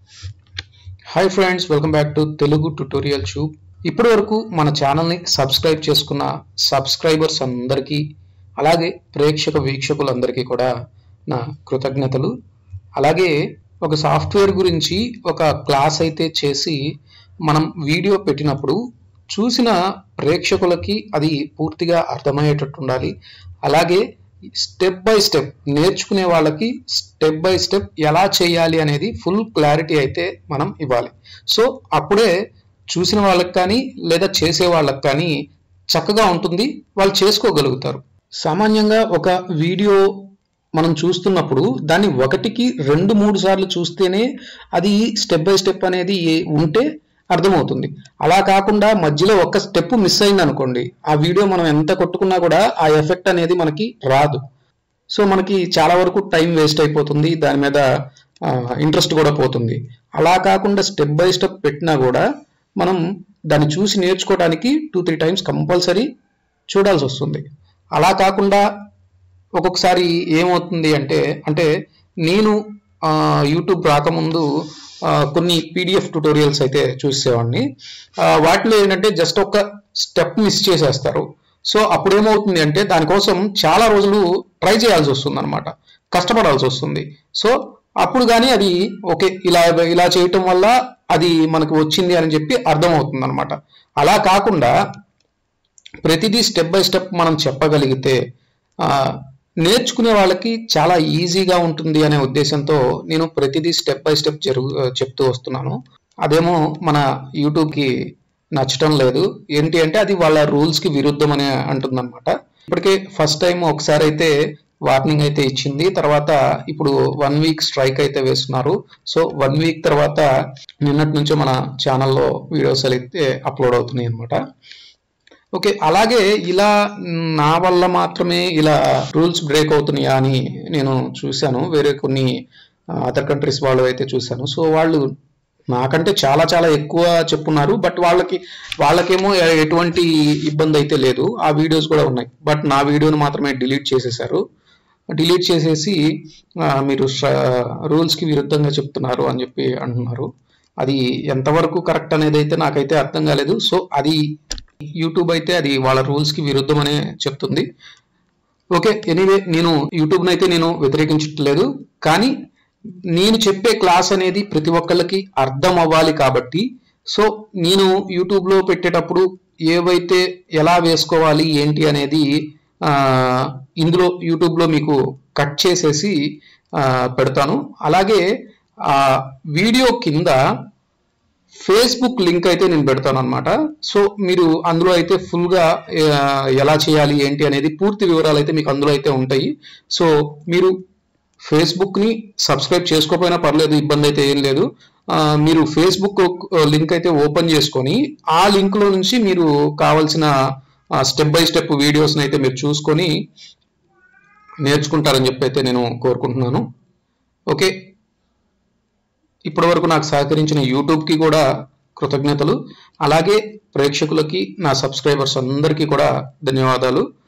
hi friends welcome back to Telugu tutorial tube ఇప్పటి వరకు మన ఛానల్ని సబ్స్క్రైబ్ చేసుకున్న సబ్స్క్రైబర్స్ అందరికీ అలాగే ప్రేక్షక వీక్షకులందరికీ కూడా నా కృతజ్ఞతలు అలాగే ఒక సాఫ్ట్వేర్ గురించి ఒక క్లాస్ అయితే చేసి మనం వీడియో పెట్టినప్పుడు చూసిన ప్రేక్షకులకి అది పూర్తిగా అర్థమయ్యేటట్టు ఉండాలి అలాగే స్టెప్ బై స్టెప్ నేర్చుకునే వాళ్ళకి స్టెప్ బై స్టెప్ ఎలా చేయాలి అనేది ఫుల్ క్లారిటీ అయితే మనం ఇవ్వాలి సో అప్పుడే చూసిన వాళ్ళకి కానీ లేదా చేసే వాళ్ళకి కానీ చక్కగా ఉంటుంది వాళ్ళు చేసుకోగలుగుతారు సామాన్యంగా ఒక వీడియో మనం చూస్తున్నప్పుడు దాన్ని ఒకటికి రెండు మూడు సార్లు చూస్తేనే అది స్టెప్ బై స్టెప్ అనేది ఉంటే అర్థమవుతుంది అలా కాకుండా మధ్యలో ఒక స్టెప్ మిస్ అయింది అనుకోండి ఆ వీడియో మనం ఎంత కొట్టుకున్నా కూడా ఆ ఎఫెక్ట్ అనేది మనకి రాదు సో మనకి చాలా వరకు టైం వేస్ట్ అయిపోతుంది దాని మీద ఇంట్రెస్ట్ కూడా పోతుంది అలా కాకుండా స్టెప్ బై స్టెప్ పెట్టినా కూడా మనం దాన్ని చూసి నేర్చుకోవడానికి టూ త్రీ టైమ్స్ కంపల్సరీ చూడాల్సి వస్తుంది అలా కాకుండా ఒక్కొక్కసారి ఏమవుతుంది అంటే అంటే నేను యూట్యూబ్ రాకముందు కొన్ని పీడిఎఫ్ ట్యుటోరియల్స్ అయితే చూసేవాడిని వాటిలో ఏంటంటే జస్ట్ ఒక స్టెప్ మిస్ చేసేస్తారు సో అప్పుడు ఏమవుతుంది అంటే దానికోసం చాలా రోజులు ట్రై చేయాల్సి వస్తుంది అనమాట కష్టపడాల్సి వస్తుంది సో అప్పుడు కానీ అది ఓకే ఇలా ఇలా చేయటం వల్ల అది మనకు వచ్చింది అని చెప్పి అర్థమవుతుంది అనమాట అలా కాకుండా ప్రతిదీ స్టెప్ బై స్టెప్ మనం చెప్పగలిగితే నేర్చుకునే వాళ్ళకి చాలా ఈజీగా ఉంటుంది అనే ఉద్దేశంతో నేను ప్రతిదీ స్టెప్ బై స్టెప్ జరుగు చెప్తూ వస్తున్నాను అదేమో మన యూట్యూబ్కి నచ్చటం లేదు ఏంటి అంటే అది వాళ్ళ రూల్స్కి విరుద్ధం అని అంటుందన్నమాట ఇప్పటికే ఫస్ట్ టైం ఒకసారి అయితే వార్నింగ్ అయితే ఇచ్చింది తర్వాత ఇప్పుడు వన్ వీక్ స్ట్రైక్ అయితే వేస్తున్నారు సో వన్ వీక్ తర్వాత నిన్నటి నుంచే మన ఛానల్లో వీడియోస్ అయితే అప్లోడ్ అవుతున్నాయి అనమాట ఓకే అలాగే ఇలా నా వల్ల మాత్రమే ఇలా రూల్స్ బ్రేక్ అవుతున్నాయా అని నేను చూశాను వేరే కొన్ని అదర్ కంట్రీస్ వాళ్ళు అయితే చూశాను సో వాళ్ళు నాకంటే చాలా చాలా ఎక్కువ చెప్పున్నారు బట్ వాళ్ళకి వాళ్ళకేమో ఎటువంటి ఇబ్బంది అయితే లేదు ఆ వీడియోస్ కూడా ఉన్నాయి బట్ నా వీడియోని మాత్రమే డిలీట్ చేసేసారు డిలీట్ చేసేసి మీరు రూల్స్కి విరుద్ధంగా చెప్తున్నారు అని చెప్పి అంటున్నారు అది ఎంతవరకు కరెక్ట్ అనేది అయితే నాకైతే అర్థం కాలేదు సో అది యూట్యూబ్ అయితే అది వాళ్ళ రూల్స్కి విరుద్ధమనే చెప్తుంది ఓకే ఎనీవే నేను యూట్యూబ్ని అయితే నేను వ్యతిరేకించట్లేదు కానీ నేను చెప్పే క్లాస్ అనేది ప్రతి ఒక్కళ్ళకి అర్థం అవ్వాలి కాబట్టి సో నేను యూట్యూబ్లో పెట్టేటప్పుడు ఏవైతే ఎలా వేసుకోవాలి ఏంటి అనేది ఇందులో యూట్యూబ్లో మీకు కట్ చేసేసి పెడతాను అలాగే ఆ వీడియో కింద ఫేస్బుక్ లింక్ అయితే నేను పెడతాను అనమాట సో మీరు అందులో అయితే ఫుల్గా ఎలా చేయాలి ఏంటి అనేది పూర్తి వివరాలు అయితే మీకు అందులో అయితే ఉంటాయి సో మీరు ఫేస్బుక్ని సబ్స్క్రైబ్ చేసుకోకపోయినా పర్లేదు ఇబ్బంది అయితే ఏం లేదు మీరు ఫేస్బుక్ లింక్ అయితే ఓపెన్ చేసుకొని ఆ లింక్లో నుంచి మీరు కావాల్సిన స్టెప్ బై స్టెప్ వీడియోస్ని అయితే మీరు చూసుకొని నేర్చుకుంటారని చెప్పి అయితే నేను కోరుకుంటున్నాను ఓకే ఇప్పటి వరకు నాకు సహకరించిన యూట్యూబ్కి కూడా కృతజ్ఞతలు అలాగే ప్రేక్షకులకి నా సబ్స్క్రైబర్స్ అందరికీ కూడా ధన్యవాదాలు